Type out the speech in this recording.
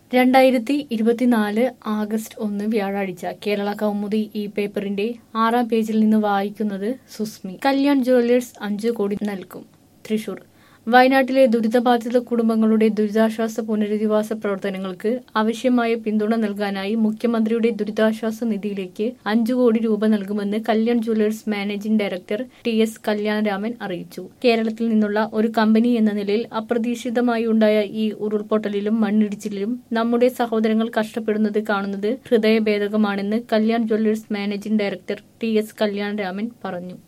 രണ്ടായിരത്തി ഇരുപത്തിനാല് ആഗസ്റ്റ് ഒന്ന് വ്യാഴാഴ്ച കേരള കൗമുദി ഈ പേപ്പറിന്റെ ആറാം പേജിൽ നിന്ന് വായിക്കുന്നത് സുസ്മി കല്യാൺ ജുവല്ലേഴ്സ് അഞ്ചു കോടി നൽകും തൃശൂർ വയനാട്ടിലെ ദുരിതബാധിത കുടുംബങ്ങളുടെ ദുരിതാശ്വാസ പുനരധിവാസ പ്രവർത്തനങ്ങൾക്ക് ആവശ്യമായ പിന്തുണ നൽകാനായി മുഖ്യമന്ത്രിയുടെ ദുരിതാശ്വാസ നിധിയിലേക്ക് അഞ്ചു കോടി രൂപ നൽകുമെന്ന് Kalyan jewellers managing director T S Kalyanaraman അറിയിച്ചു കേരളത്തിൽ നിന്നുള്ള ഒരു കമ്പനി എന്ന നിലയിൽ അപ്രതീക്ഷിതമായി ഉണ്ടായ ഈ ഉരുൾപൊട്ടലിലും മണ്ണിടിച്ചിലിലും നമ്മുടെ സഹോദരങ്ങൾ കഷ്ടപ്പെടുന്നത് കാണുന്നത് ഹൃദയഭേദകമാണെന്ന് Kalyan jewellers managing director T S Kalyanaraman പറഞ്ഞു